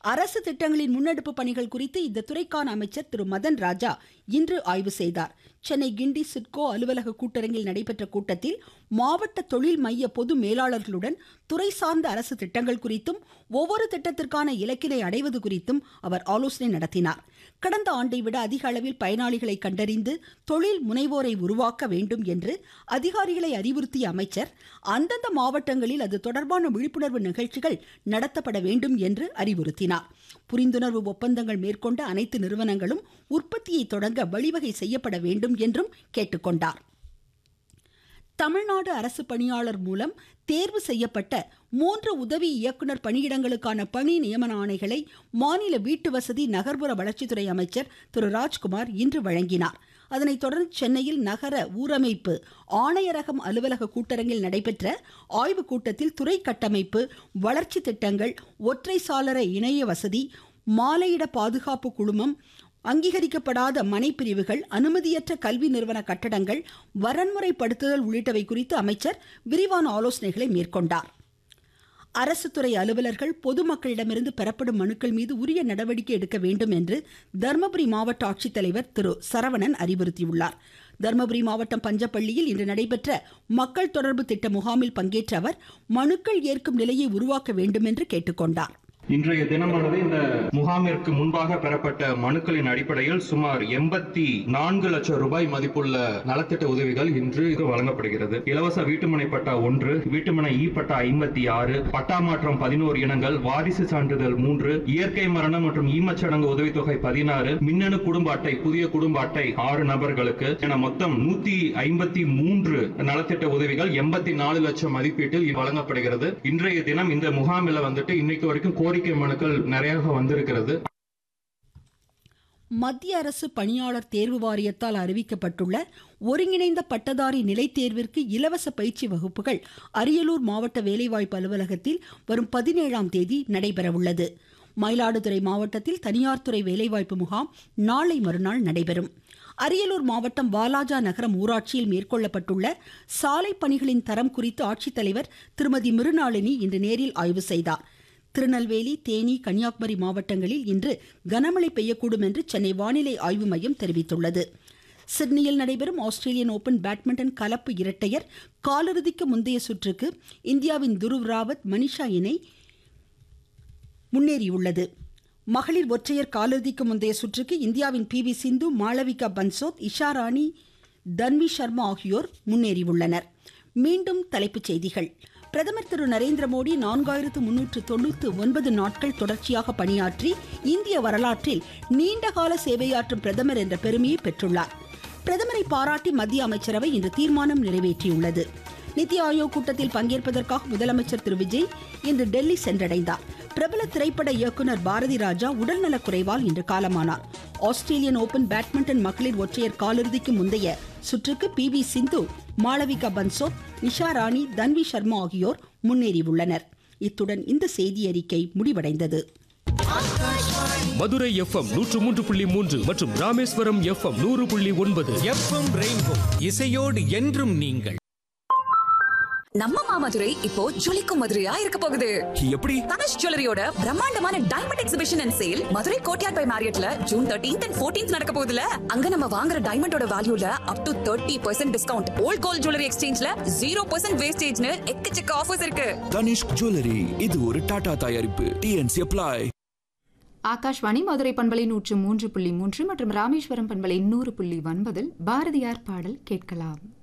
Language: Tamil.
அரசு திட்டங்களின் முன்னெடுப்பு பணிகள் குறித்து இந்த துறைக்கான அமைச்சர் திரு மதன் ராஜா இன்று ஆய்வு செய்தார் சென்னை கிண்டி சிட்கோ அலுவலக கூட்டரங்கில் நடைபெற்ற கூட்டத்தில் மாவட்ட தொழில் மைய பொது மேலாளர்களுடன் துறை சார்ந்த அரசு திட்டங்கள் குறித்தும் ஒவ்வொரு திட்டத்திற்கான இலக்கினை அடைவது குறித்தும் அவர் ஆலோசனை நடத்தினார் கடந்த ஆண்டை விட அதிக அளவில் பயனாளிகளை கண்டறிந்து தொழில் முனைவோரை உருவாக்க வேண்டும் என்று அதிகாரிகளை அறிவுறுத்திய அமைச்சர் அந்தந்த மாவட்டங்களில் அது தொடர்பான விழிப்புணர்வு நிகழ்ச்சிகள் நடத்தப்பட வேண்டும் என்று அறிவுறுத்தினார் புரிந்துணர்வு ஒப்பந்தங்கள் மேற்கொண்ட அனைத்து நிறுவனங்களும் உற்பத்தியை தொடங்க வழிவகை செய்யப்பட வேண்டும் என்றும் கேட்டுக்கொண்டார் தமிழ்நாடு அரசு பணியாளர் மூலம் தேர்வு செய்யப்பட்ட மூன்று உதவி இயக்குனர் பணியிடங்களுக்கான பணி நியமன ஆணைகளை மாநில வீட்டு வசதி நகர்ப்புற வளர்ச்சித்துறை அமைச்சர் திரு ராஜ்குமார் இன்று வழங்கினார் அதனைத் தொடர்ந்து சென்னையில் நகர ஊரமைப்பு ஆணையரகம் அலுவலக கூட்டரங்கில் நடைபெற்ற ஆய்வுக் கூட்டத்தில் துறை கட்டமைப்பு வளர்ச்சி திட்டங்கள் ஒற்றை சாளர இணைய வசதி மாலையிட பாதுகாப்பு குழுமம் அங்கீகரிக்கப்படாத மனைப்பிரிவுகள் அனுமதியற்ற கல்வி நிறுவன கட்டடங்கள் வரன்முறைப்படுத்துதல் உள்ளிட்டவை குறித்து அமைச்சர் விரிவான ஆலோசனைகளை மேற்கொண்டார் அரசு துறை அலுவலர்கள் பொதுமக்களிடமிருந்து பெறப்படும் மனுக்கள் மீது உரிய நடவடிக்கை எடுக்க வேண்டும் என்று தருமபுரி மாவட்ட ஆட்சித்தலைவர் திரு சரவணன் அறிவுறுத்தியுள்ளார் தருமபுரி மாவட்டம் பஞ்சப்பள்ளியில் இன்று நடைபெற்ற மக்கள் தொடர்பு திட்ட முகாமில் பங்கேற்ற அவர் மனுக்கள் ஏற்கும் நிலையை உருவாக்க வேண்டும் என்று கேட்டுக்கொண்டார் இன்றைய தினமானது இந்த முகாமிற்கு முன்பாக பெறப்பட்ட மனுக்களின் அடிப்படையில் சுமார் எண்பத்தி நான்கு லட்சம் ரூபாய் மதிப்புள்ள நலத்திட்ட உதவிகள் இன்று வழங்கப்படுகிறது இலவச வீட்டுமனை பட்டா ஒன்று வீட்டுமனை இ பட்டா ஐம்பத்தி ஆறு பட்டா மாற்றம் பதினோரு இனங்கள் வாரிசு சான்றிதழ் மூன்று இயற்கை மரணம் மற்றும் ஈமச்சடங்கு உதவித்தொகை பதினாறு மின்னணு குடும்ப அட்டை புதிய குடும்ப அட்டை ஆறு நபர்களுக்கு என மொத்தம் நூத்தி ஐம்பத்தி மூன்று நலத்திட்ட உதவிகள் எண்பத்தி நாலு லட்சம் மதிப்பீட்டில் வழங்கப்படுகிறது இன்றைய தினம் இந்த முகாமில் வந்துட்டு இன்னைக்கு வரைக்கும் கோரிக்கை மனுக்கள் நிறைய வந்திருக்கிறது மத்திய அரசு பணியாளர் தேர்வு வாரியத்தால் அறிவிக்கப்பட்டுள்ள ஒருங்கிணைந்த பட்டதாரி நிலைத் தேர்விற்கு இலவச பயிற்சி வகுப்புகள் அரியலூர் மாவட்ட வேலைவாய்ப்பு அலுவலகத்தில் வரும் பதினேழாம் தேதி நடைபெறவுள்ளது மயிலாடுதுறை மாவட்டத்தில் தனியார் துறை வேலைவாய்ப்பு முகாம் நாளை மறுநாள் நடைபெறும் அரியலூர் மாவட்டம் வாலாஜா நகரம் ஊராட்சியில் மேற்கொள்ளப்பட்டுள்ள சாலை பணிகளின் தரம் குறித்து ஆட்சித்தலைவர் திருமதி மிருநாளினி இன்று நேரில் ஆய்வு செய்தார் திருநெல்வேலி தேனி கன்னியாகுமரி மாவட்டங்களில் இன்று கனமழை பெய்யக்கூடும் என்று சென்னை வானிலை ஆய்வு மையம் தெரிவித்துள்ளது சிட்னியில் நடைபெறும் ஆஸ்திரேலியன் ஓபன் பேட்மிண்டன் கலப்பு இரட்டையர் காலிறுதிக்கு முந்தைய சுற்றுக்கு இந்தியாவின் துருவ் ராவத் மனிஷா இணை முன்னேறியுள்ளது மகளிர் ஒற்றையர் காலிறுதிக்கு முந்தைய சுற்றுக்கு இந்தியாவின் பி வி சிந்து மாளவிகா பன்சோத் இஷா ராணி தன்வி சர்மா ஆகியோர் முன்னேறியுள்ளனர் மீண்டும் தலைப்புச் செய்திகள் பிரதமர் திரு நரேந்திர மோடி நான்காயிரத்து முன்னூற்று தொண்ணூற்று ஒன்பது நாட்கள் தொடர்ச்சியாக பணியாற்றி இந்திய வரலாற்றில் நீண்டகால சேவையாற்றும் பிரதமர் என்ற பெருமையை பெற்றுள்ளார் பிரதமரை பாராட்டி மத்திய அமைச்சரவை இன்று தீர்மானம் நிறைவேற்றியுள்ளது நித்தி ஆயோக் கூட்டத்தில் பங்கேற்பதற்காக முதலமைச்சர் திரு விஜய் இன்று டெல்லி சென்றடைந்தார் பிரபல திரைப்பட இயக்குனர் பாரதி ராஜா உடல்நலக் குறைவால் இன்று காலமானார் ஆஸ்திரேலியன் ஓபன் பேட்மிண்டன் மகளிர் ஒற்றையர் காலிறுதிக்கு முந்தைய சுற்றுக்கு பி வி சிந்து மாளவிகா பன்சோத் நிஷா ராணி தன்வி சர்மா ஆகியோர் முன்னேறியுள்ளனர் இத்துடன் இந்த செய்தி அறிக்கை முடிவடைந்தது மதுரை எஃப்எம் நூற்று மூன்று புள்ளி மூன்று மற்றும் ராமேஸ்வரம் எஃப்எம் நூறு புள்ளி ஒன்பது எஃப்எம் ரெயின்போ இசையோடு என்றும் நீங்கள் நம்ம மாமதுரை இப்போ ஜொலிக்கும் மதுரையா இருக்க போகுது எப்படி தனுஷ் ஜுவல்லரியோட பிரம்மாண்டமான diamond exhibition and sale Madurai courtyard by மேரியட்ல ஜூன் தேர்ட்டீன்த் அண்ட் ஃபோர்டீன்த் நடக்க போகுதுல அங்க நம்ம வாங்குற டைமண்டோட வேல்யூல up to thirty percent discount old gold jewellery எக்ஸ்சேஞ்ச்ல ஜீரோ பர்சன்ட் வேஸ்டேஜ்னு எக்கச்சக்க ஆஃபர்ஸ் இருக்கு தனிஷ்க் ஜுவல்லரி இது ஒரு டாடா தயாரிப்பு டிஎன்சி அப்ளை ஆகாஷ்வாணி மதுரை பண்பலை நூற்று மூன்று புள்ளி மூன்று மற்றும் ராமேஸ்வரம் பண்பலை நூறு புள்ளி ஒன்பதில் பாரதியார் பாடல் கேட்கலாம்